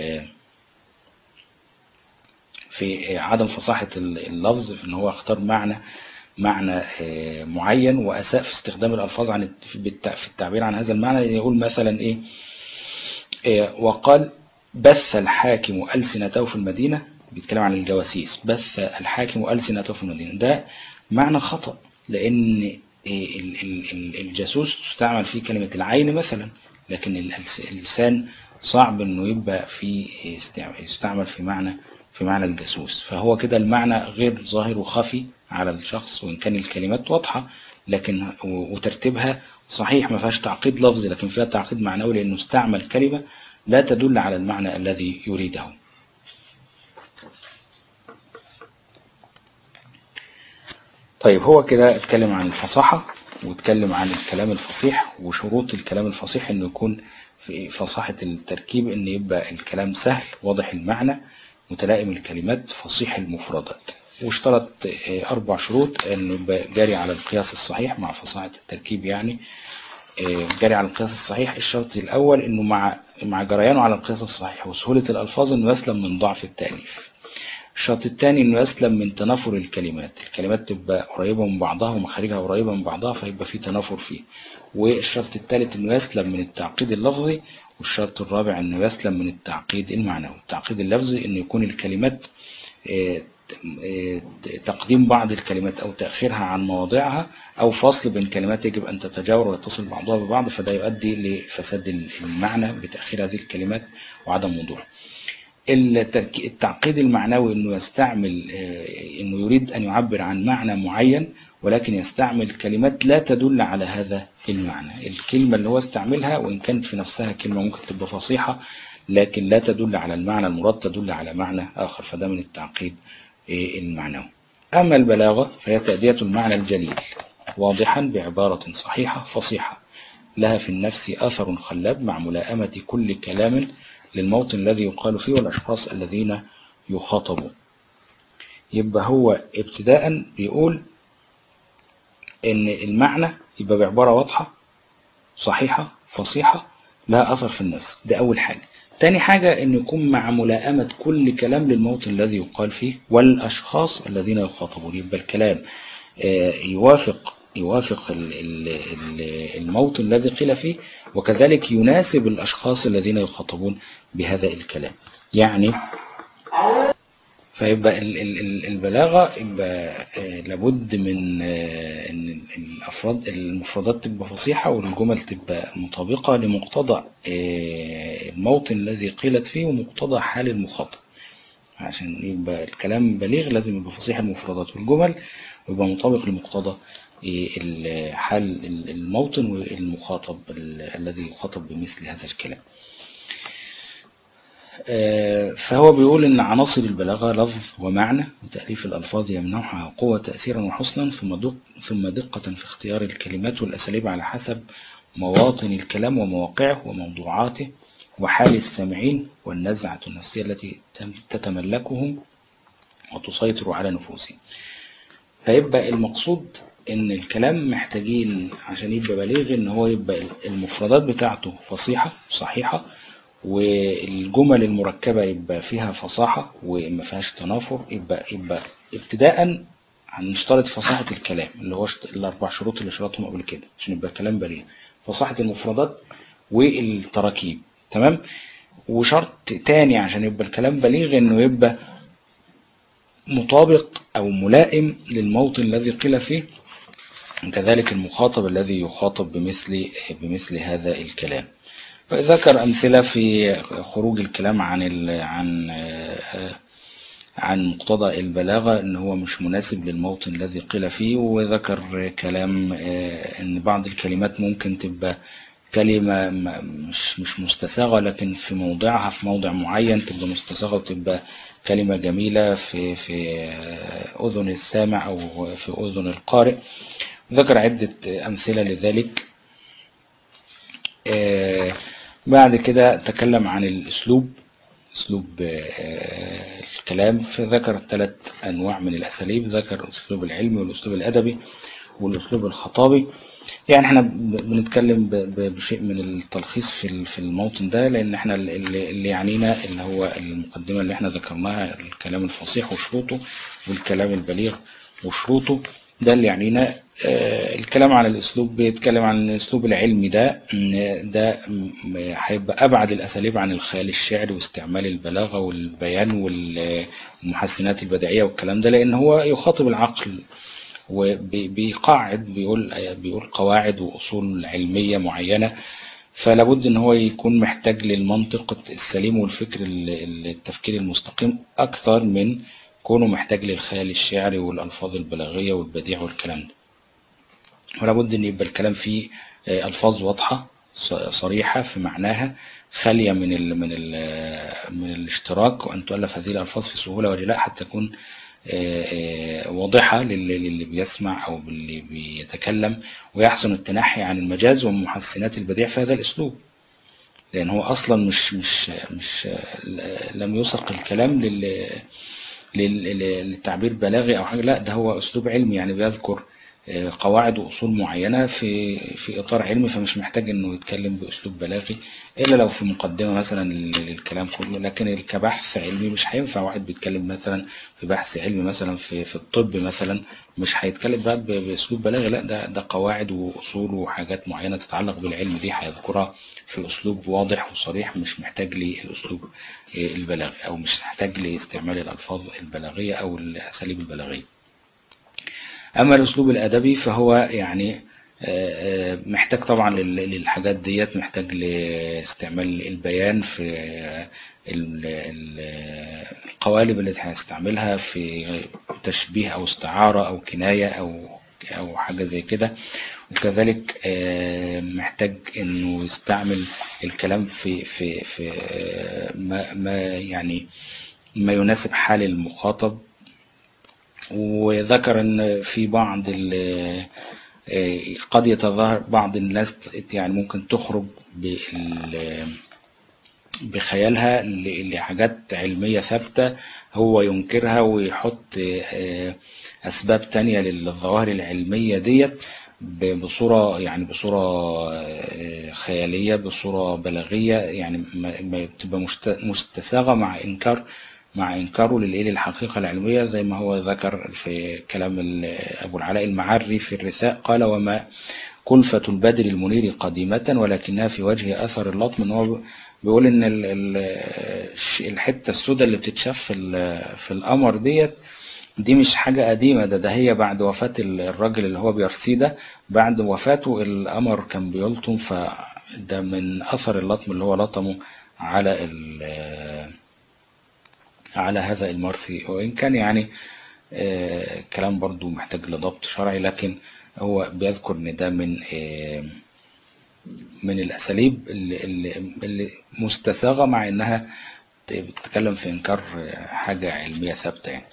في عدم فصاحة اللفظ في ان هو اختار معنى معنى معين واساء في استخدام الالفاظ عن في التعبير عن هذا المعنى يقول مثلا ايه وقال بث الحاكم ألسنته في المدينة بيتكلم عن الجواسيس بث الحاكم ألسنته في المدينة ده معنى خطأ لأن الجاسوس تستعمل فيه كلمة العين مثلا لكن اللسان صعب انه يبقى في يستعمل في معنى في معنى الجاسوس فهو كده المعنى غير ظاهر وخفي على الشخص وإن كان الكلمات واضحة لكن وترتيبها صحيح ما فيهاش تعقيد لفظي لكن فيها تعقيد معنوي لأنه استعمل كلمة لا تدل على المعنى الذي يريده طيب هو كده اتكلم عن الفصاحة واتكلم عن الكلام الفصيح وشروط الكلام الفصيح انه يكون في فصاحة التركيب ان يبقى الكلام سهل واضح المعنى متلائم الكلمات فصيح المفردات واشترط اربع شروط انه يبقى جاري على القياس الصحيح مع فصاحة التركيب يعني جاري على القياس الصحيح الشرط الأول أنه مع مع جريانه على القياس الصحيح وسهولة الألفاظ أنه يسلم من ضعف التأليف الشرط الثاني أنه يسلم من تنافر الكلمات الكلمات تبقى قريبة من بعضها ومخارجها قريبة من بعضها فيبقى في تنافر فيه والشرط الثالث أنه يسلم من التعقيد اللفظي والشرط الرابع أنه يسلم من التعقيد المعنوي التعقيد اللفظي أنه يكون الكلمات تقديم بعض الكلمات أو تأخيرها عن مواضعها أو فصل بين كلمات يجب أن تتجاور ويتصل بعضها ببعض فده يؤدي لفساد المعنى بتأخير هذه الكلمات وعدم وضوح التعقيد المعنوي أنه يستعمل أنه يريد أن يعبر عن معنى معين ولكن يستعمل كلمات لا تدل على هذا المعنى الكلمة اللي هو استعملها وإن كانت في نفسها كلمة ممكن تبقى فصيحة لكن لا تدل على المعنى المراد تدل على معنى آخر فده من التعقيد المعنوي أما البلاغة فهي تأدية المعنى الجليل واضحا بعبارة صحيحة فصيحة لها في النفس أثر خلاب مع ملائمة كل كلام للموطن الذي يقال فيه والأشخاص الذين يخاطبون يبقى هو ابتداء بيقول ان المعنى يبقى بعبارة واضحة صحيحة فصيحة لها أثر في النفس ده أول حاجة تاني حاجة ان يكون مع ملائمة كل كلام للموطن الذي يقال فيه والاشخاص الذين يخاطبون يبقى الكلام يوافق يوافق الموطن الذي قيل فيه وكذلك يناسب الاشخاص الذين يخاطبون بهذا الكلام يعني فيبقى البلاغة يبقى لابد من ان الافراد المفردات تبقى فصيحة والجمل تبقى مطابقة لمقتضى الموطن الذي قيلت فيه ومقتضى حال المخاطب عشان يبقى الكلام بليغ لازم يبقى فصيح المفردات والجمل ويبقى مطابق لمقتضى حال الموطن والمخاطب الذي يخاطب بمثل هذا الكلام فهو بيقول ان عناصر البلاغة لفظ ومعنى وتأليف الألفاظ يمنحها قوة تأثيرا وحسنا ثم دق ثم دقة في اختيار الكلمات والأساليب على حسب مواطن الكلام ومواقعه وموضوعاته وحال السامعين والنزعة النفسية التي تتملكهم وتسيطر على نفوسهم فيبقى المقصود ان الكلام محتاجين عشان يبقى بليغ ان هو يبقى المفردات بتاعته فصيحة صحيحة والجمل المركبة يبقى فيها فصاحة وما فيهاش تنافر يبقى, يبقى ابتداء هنشترط فصاحة الكلام اللي هو شت- الأربع شروط اللي شرطهم قبل كده عشان يبقى الكلام بليغ فصاحة المفردات والتراكيب تمام وشرط تاني عشان يبقى الكلام بليغ انه يبقى مطابق او ملائم للموطن الذي قيل فيه كذلك المخاطب الذي يخاطب بمثل بمثل هذا الكلام فذكر أمثلة في خروج الكلام عن ال عن عن مقتضى البلاغة ان هو مش مناسب للموطن الذي قيل فيه وذكر كلام آه، ان بعض الكلمات ممكن تبقى كلمة م- مش مش مستساغة لكن في موضعها في موضع معين تبقى مستساغة وتبقى كلمة جميلة في في آه، أذن السامع أو في أذن القارئ ذكر عدة أمثلة لذلك آه، بعد كده تكلم عن الأسلوب أسلوب آه، الكلام فذكر ثلاث أنواع من الأساليب ذكر الأسلوب العلمي والأسلوب الأدبي والأسلوب الخطابي يعني احنا ب- بنتكلم ب- ب- بشيء من التلخيص في ال- في الموطن ده لأن احنا اللي اللي يعنينا اللي هو المقدمة اللي احنا ذكرناها الكلام الفصيح وشروطه والكلام البليغ وشروطه ده اللي يعنينا آه، الكلام عن الأسلوب بيتكلم عن الأسلوب العلمي ده م- ده م- هيبقى أبعد الأساليب عن الخيال الشعري واستعمال البلاغة والبيان والمحسنات البديعية والكلام ده لأن هو يخاطب العقل وبيقعد بيقول بيقول قواعد وأصول علمية معينة فلا بد ان هو يكون محتاج للمنطق السليم والفكر ال- التفكير المستقيم اكثر من كونه محتاج للخيال الشعري والالفاظ البلاغيه والبديع والكلام ده ولا بد ان يبقى الكلام فيه آه، الفاظ واضحه ص- صريحه في معناها خاليه من ال من ال من الاشتراك وان تؤلف هذه الالفاظ في سهوله وجلاء حتى تكون آه، آه، واضحه للي للي بيسمع او باللي بيتكلم ويحسن التنحي عن المجاز ومحسنات البديع في هذا الاسلوب لان هو اصلا مش مش مش لم يسق الكلام لل لل- للتعبير بلاغي او حاجه لا ده هو اسلوب علمي يعني بيذكر آه، قواعد واصول معينه في في اطار علمي فمش محتاج انه يتكلم باسلوب بلاغي الا لو في مقدمه مثلا لل- للكلام كله لكن كبحث علمي مش هينفع واحد بيتكلم مثلا في بحث علمي مثلا في في الطب مثلا مش هيتكلم بقى ب- باسلوب بلاغي لا ده ده قواعد واصول وحاجات معينه تتعلق بالعلم دي هيذكرها في اسلوب واضح وصريح مش محتاج للاسلوب آه، البلاغي او مش محتاج لاستعمال الالفاظ البلاغيه او الاساليب البلاغيه أما الأسلوب الأدبي فهو يعني آه، آه، محتاج طبعا لل- للحاجات ديت محتاج لاستعمال البيان في آه، ال- ال- القوالب اللي هيستعملها في تشبيه أو استعارة أو كناية أو أو حاجة زي كده وكذلك آه، محتاج إنه يستعمل الكلام في في في آه، ما ما يعني ما يناسب حال المخاطب وذكر ان في بعض ال- آه، قد يتظاهر بعض الناس يعني ممكن تخرج بال- بخيالها ل- لحاجات علمية ثابتة هو ينكرها ويحط آه، أسباب تانية للظواهر العلمية ديت ب- بصورة يعني بصورة آه، خيالية بصورة بلاغية يعني ما ما بتبقى مست- مستساغة مع إنكار مع إنكاره للإيه للحقيقة العلمية زي ما هو ذكر في كلام ال- أبو العلاء المعري في الرثاء قال وما كلفة البدر المنير قديمة ولكنها في وجه أثر اللطم إن هو بيقول إن ال- ال- الش- الحتة السوداء اللي بتتشاف في ال- في القمر ديت دي مش حاجة قديمة ده ده هي بعد وفاة ال- الراجل اللي هو بيرثيه ده بعد وفاته القمر كان بيلطم فده من أثر اللطم اللي هو لطمه على ال- على هذا المرثي وإن كان يعني آه، كلام برضو محتاج لضبط شرعي لكن هو بيذكر ان ده من آه، من الاساليب اللي, اللي, اللي مستساغه مع انها بتتكلم في انكار حاجه علميه ثابته يعني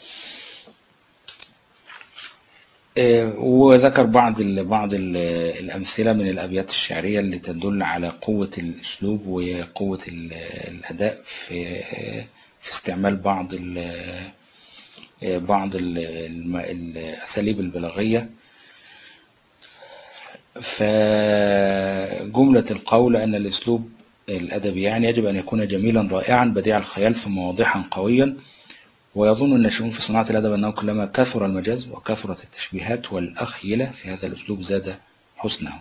آه، وذكر بعض ال بعض ال الامثله من الابيات الشعريه اللي تدل على قوه الاسلوب وقوه ال- الاداء في في استعمال بعض ال بعض ال- الم- الاساليب البلاغيه فجملة القول أن الأسلوب الأدبي يعني يجب أن يكون جميلا رائعا بديع الخيال ثم واضحا قويا ويظن الناشئون في صناعة الأدب أنه كلما كثر المجاز وكثرت التشبيهات والأخيلة في هذا الأسلوب زاد حسنه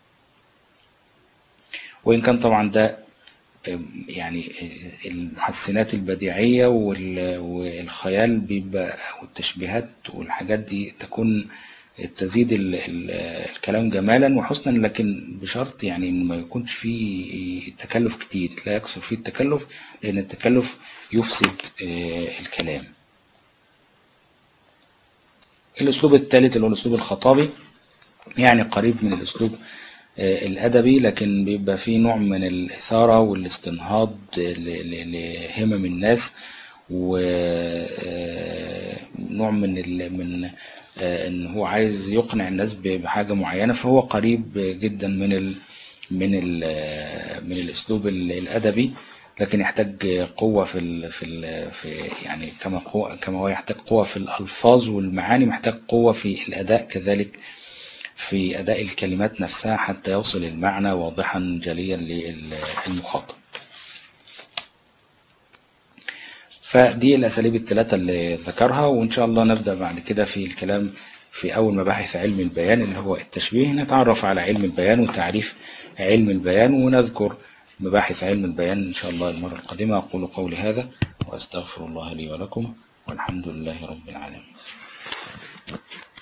وإن كان طبعا ده يعني المحسنات البديعية والخيال بيبقى والتشبيهات والحاجات دي تكون تزيد ال ال الكلام جمالا وحسنا لكن بشرط يعني ان ما يكونش فيه تكلف كتير لا يكثر فيه التكلف لان التكلف يفسد الكلام الاسلوب الثالث اللي هو الاسلوب الخطابي يعني قريب من الاسلوب الأدبي لكن بيبقى فيه نوع من الإثارة والاستنهاض لهمم الناس ونوع من ال... من ان هو عايز يقنع الناس بحاجة معينة فهو قريب جدا من ال... من ال... من الأسلوب الأدبي لكن يحتاج قوة في ال... في, ال... في يعني كما قوة كما هو يحتاج قوة في الألفاظ والمعاني محتاج قوة في الأداء كذلك في أداء الكلمات نفسها حتى يوصل المعنى واضحا جليا للمخاطب فدي الأساليب الثلاثة اللي ذكرها وإن شاء الله نبدأ بعد كده في الكلام في أول مباحث علم البيان اللي هو التشبيه نتعرف على علم البيان وتعريف علم البيان ونذكر مباحث علم البيان إن شاء الله المرة القادمة أقول قولي هذا وأستغفر الله لي ولكم والحمد لله رب العالمين